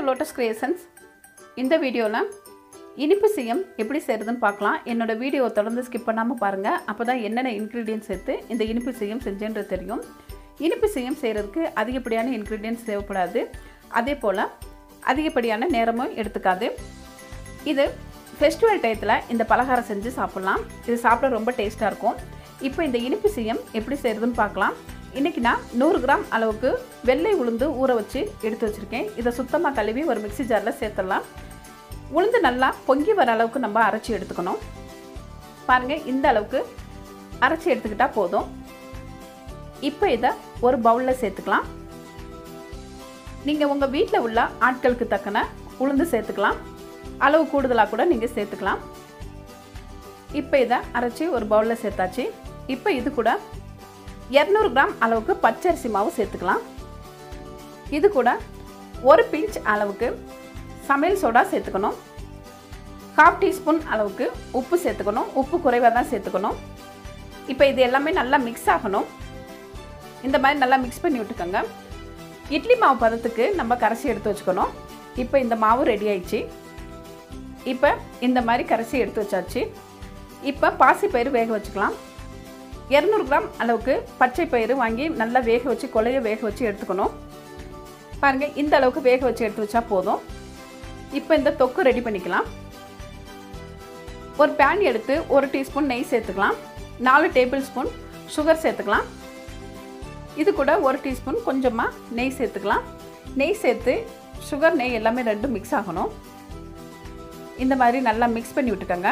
lotus creations இந்த வீடியோவில் இனிப்பு செய்யம் எப்படி செய்கிறதுன்னு பார்க்கலாம் என்னோட வீடியோவை தொடர்ந்து ஸ்கிப் பண்ணாமல் பாருங்கள் அப்போ தான் என்னென்ன இன்க்ரீடியன்ஸ் சேர்த்து இந்த இனிப்பு செய்யம் செஞ்சேன்றது தெரியும் இனிப்பு செய்யம் செய்கிறதுக்கு அதிகப்படியான இன்க்ரீடியன்ஸ் தேவைப்படாது அதே போல் அதிகப்படியான நேரமும் எடுத்துக்காது இது ஃபெஸ்டிவல் டயத்தில் இந்த பலகாரம் செஞ்சு சாப்பிட்லாம் இது சாப்பிட ரொம்ப டேஸ்ட்டாக இருக்கும் இப்போ இந்த இனிப்பு செய்யம் எப்படி செய்கிறதுன்னு பார்க்கலாம் இன்றைக்கி நான் நூறு கிராம் அளவுக்கு வெள்ளை உளுந்து ஊற வச்சு எடுத்து வச்சுருக்கேன் இதை சுத்தமாக கழுவி ஒரு மிக்ஸி ஜாரில் சேர்த்துடலாம் உளுந்து நல்லா பொங்கி வர அளவுக்கு நம்ம அரைச்சி எடுத்துக்கணும் பாருங்கள் இந்த அளவுக்கு அரைச்சி எடுத்துக்கிட்டால் போதும் இப்போ இதை ஒரு பவுலில் சேர்த்துக்கலாம் நீங்கள் உங்கள் வீட்டில் உள்ள ஆட்களுக்கு தக்கன உளுந்து சேர்த்துக்கலாம் அளவு கூடுதலாக கூட நீங்கள் சேர்த்துக்கலாம் இப்போ இதை அரைச்சி ஒரு பவுலில் சேர்த்தாச்சு இப்போ இது கூட இரநூறு கிராம் அளவுக்கு பச்சரிசி மாவு சேர்த்துக்கலாம் இது கூட ஒரு பிஞ்ச் அளவுக்கு சமையல் சோடா சேர்த்துக்கணும் கால் டீஸ்பூன் அளவுக்கு உப்பு சேர்த்துக்கணும் உப்பு குறைவாக தான் சேர்த்துக்கணும் இப்போ இது எல்லாமே நல்லா மிக்ஸ் ஆகணும் இந்த மாதிரி நல்லா மிக்ஸ் பண்ணி விட்டுக்கோங்க இட்லி மாவு பதத்துக்கு நம்ம கரைச்சி எடுத்து வச்சுக்கணும் இப்போ இந்த மாவு ரெடி ஆயிடுச்சு இப்போ இந்த மாதிரி கரைச்சி எடுத்து வச்சாச்சு இப்போ பாசிப்பயிறு வேக வச்சுக்கலாம் இரநூறு கிராம் அளவுக்கு பச்சை பயிறு வாங்கி நல்லா வேக வச்சு கொலைய வேக வச்சு எடுத்துக்கணும் பாருங்கள் இந்த அளவுக்கு வேக வச்சு எடுத்து வச்சா போதும் இப்போ இந்த தொக்கு ரெடி பண்ணிக்கலாம் ஒரு பேன் எடுத்து ஒரு டீஸ்பூன் நெய் சேர்த்துக்கலாம் நாலு டேபிள் ஸ்பூன் சுகர் சேர்த்துக்கலாம் இது கூட ஒரு டீஸ்பூன் கொஞ்சமாக நெய் சேர்த்துக்கலாம் நெய் சேர்த்து சுகர் நெய் எல்லாமே ரெண்டும் மிக்ஸ் ஆகணும் இந்த மாதிரி நல்லா மிக்ஸ் பண்ணி விட்டுக்கோங்க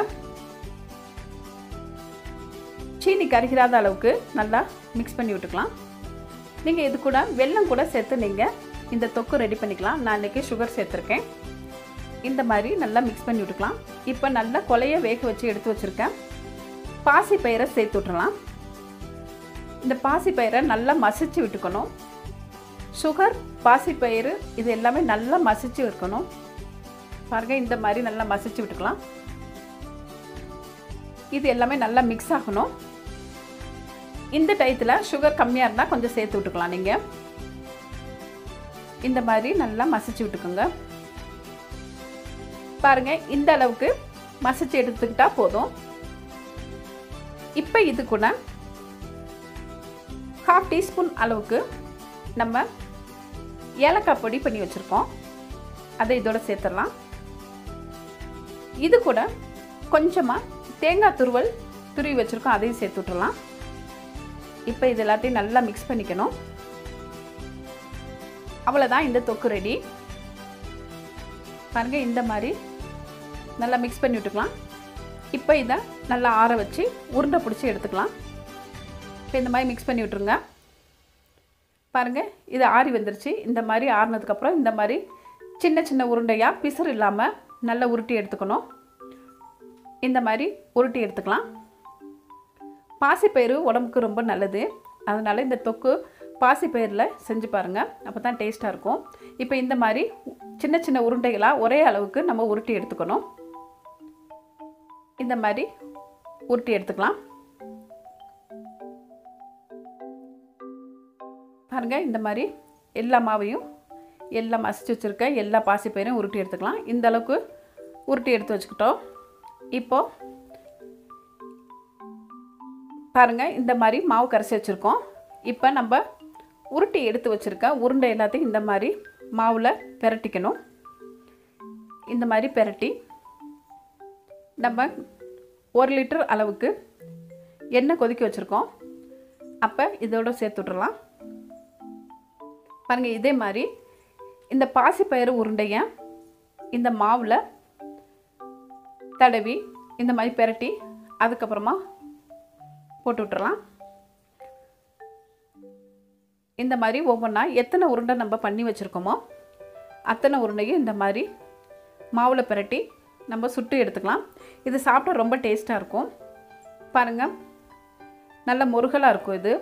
சீனி கருகிறாத அளவுக்கு நல்லா மிக்ஸ் பண்ணி விட்டுக்கலாம் நீங்கள் இது கூட வெல்லம் கூட சேர்த்து நீங்கள் இந்த தொக்கு ரெடி பண்ணிக்கலாம் நான் இன்றைக்கி சுகர் சேர்த்துருக்கேன் இந்த மாதிரி நல்லா மிக்ஸ் பண்ணி விட்டுக்கலாம் இப்போ நல்லா கொலைய வேக வச்சு எடுத்து வச்சுருக்கேன் பாசி பயிரை சேர்த்து விட்டுறலாம் இந்த பாசி பயிரை நல்லா மசிச்சு விட்டுக்கணும் சுகர் பாசி பயிறு இது எல்லாமே நல்லா மசிச்சு இருக்கணும் பாருங்கள் இந்த மாதிரி நல்லா மசிச்சு விட்டுக்கலாம் இது எல்லாமே நல்லா மிக்ஸ் ஆகணும் இந்த டயத்தில் சுகர் கம்மியாக இருந்தால் கொஞ்சம் சேர்த்து விட்டுக்கலாம் நீங்கள் இந்த மாதிரி நல்லா மசிச்சு விட்டுக்கோங்க பாருங்க இந்த அளவுக்கு மசிச்சு எடுத்துக்கிட்டா போதும் இப்போ இது கூட ஹாஃப் டீஸ்பூன் அளவுக்கு நம்ம ஏலக்காய் பொடி பண்ணி வச்சுருக்கோம் அதை இதோட சேர்த்துடலாம் இது கூட கொஞ்சமாக தேங்காய் துருவல் துருவி வச்சுருக்கோம் அதையும் சேர்த்து விட்றலாம் இப்போ இது எல்லாத்தையும் நல்லா மிக்ஸ் பண்ணிக்கணும் அவ்வளோதான் இந்த தொக்கு ரெடி பாருங்கள் இந்த மாதிரி நல்லா மிக்ஸ் பண்ணி விட்டுக்கலாம் இப்போ இதை நல்லா ஆற வச்சு உருண்டை பிடிச்சி எடுத்துக்கலாம் இப்போ இந்த மாதிரி மிக்ஸ் பண்ணி விட்ருங்க பாருங்கள் இது ஆறி வந்துருச்சு இந்த மாதிரி ஆறினதுக்கப்புறம் இந்த மாதிரி சின்ன சின்ன உருண்டையாக பிசுறு இல்லாமல் நல்லா உருட்டி எடுத்துக்கணும் இந்த மாதிரி உருட்டி எடுத்துக்கலாம் பாசிப்பயிறு உடம்புக்கு ரொம்ப நல்லது அதனால் இந்த தொக்கு பாசிப்பயிரில் செஞ்சு பாருங்கள் அப்போ தான் டேஸ்ட்டாக இருக்கும் இப்போ இந்த மாதிரி சின்ன சின்ன உருண்டைகளாக ஒரே அளவுக்கு நம்ம உருட்டி எடுத்துக்கணும் இந்த மாதிரி உருட்டி எடுத்துக்கலாம் பாருங்கள் இந்த மாதிரி எல்லா மாவையும் எல்லாம் மசிச்சு வச்சுருக்க எல்லா பாசிப்பயிரையும் உருட்டி எடுத்துக்கலாம் இந்த அளவுக்கு உருட்டி எடுத்து வச்சுக்கிட்டோம் இப்போது பாருங்கள் இந்த மாதிரி மாவு கரைச்சி வச்சுருக்கோம் இப்போ நம்ம உருட்டி எடுத்து வச்சுருக்க உருண்டை எல்லாத்தையும் இந்த மாதிரி மாவில் பெரட்டிக்கணும் இந்த மாதிரி பெரட்டி நம்ம ஒரு லிட்டர் அளவுக்கு எண்ணெய் கொதிக்க வச்சுருக்கோம் அப்போ இதோட சேர்த்து விட்றலாம் பாருங்கள் இதே மாதிரி இந்த பாசிப்பயிறு உருண்டையை இந்த மாவில் தடவி இந்த மாதிரி பெரட்டி அதுக்கப்புறமா போட்டு விட்டுறலாம் இந்த மாதிரி ஒவ்வொன்றா எத்தனை உருண்டை நம்ம பண்ணி வச்சுருக்கோமோ அத்தனை உருண்டையும் இந்த மாதிரி மாவில் பிரட்டி நம்ம சுட்டு எடுத்துக்கலாம் இது சாப்பிட்டா ரொம்ப டேஸ்ட்டாக இருக்கும் பாருங்கள் நல்ல முருகலாக இருக்கும் இது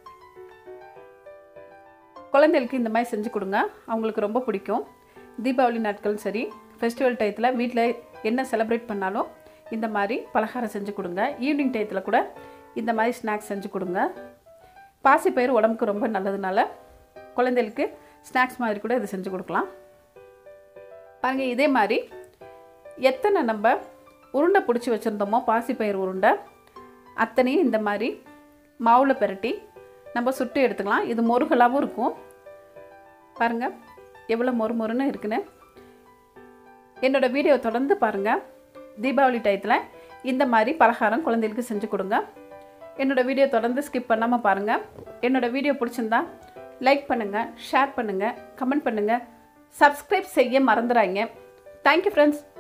குழந்தைகளுக்கு இந்த மாதிரி செஞ்சு கொடுங்க அவங்களுக்கு ரொம்ப பிடிக்கும் தீபாவளி நாட்கள் சரி ஃபெஸ்டிவல் டயத்தில் வீட்டில் என்ன செலிப்ரேட் பண்ணாலும் இந்த மாதிரி பலகாரம் செஞ்சு கொடுங்க ஈவினிங் டயத்தில் கூட இந்த மாதிரி ஸ்நாக்ஸ் செஞ்சு கொடுங்க பாசிப்பயிறு உடம்புக்கு ரொம்ப நல்லதுனால குழந்தைகளுக்கு ஸ்நாக்ஸ் மாதிரி கூட இது செஞ்சு கொடுக்கலாம் பாருங்கள் இதே மாதிரி எத்தனை நம்ம உருண்டை பிடிச்சி வச்சுருந்தோமோ பாசிப்பயிர் உருண்டை அத்தனையும் இந்த மாதிரி மாவில் பிரட்டி நம்ம சுட்டு எடுத்துக்கலாம் இது மொறுகலாகவும் இருக்கும் பாருங்கள் எவ்வளோ மொறு மொறுன்னு இருக்குன்னு என்னோடய வீடியோ தொடர்ந்து பாருங்கள் தீபாவளி டயத்தில் இந்த மாதிரி பலகாரம் குழந்தைகளுக்கு செஞ்சு கொடுங்க என்னோடய வீடியோ தொடர்ந்து ஸ்கிப் பண்ணாமல் பாருங்கள் என்னோடய வீடியோ பிடிச்சிருந்தா லைக் பண்ணுங்கள் ஷேர் பண்ணுங்கள் கமெண்ட் பண்ணுங்கள் சப்ஸ்கிரைப் செய்ய மறந்துடாங்க தேங்க்யூ ஃப்ரெண்ட்ஸ்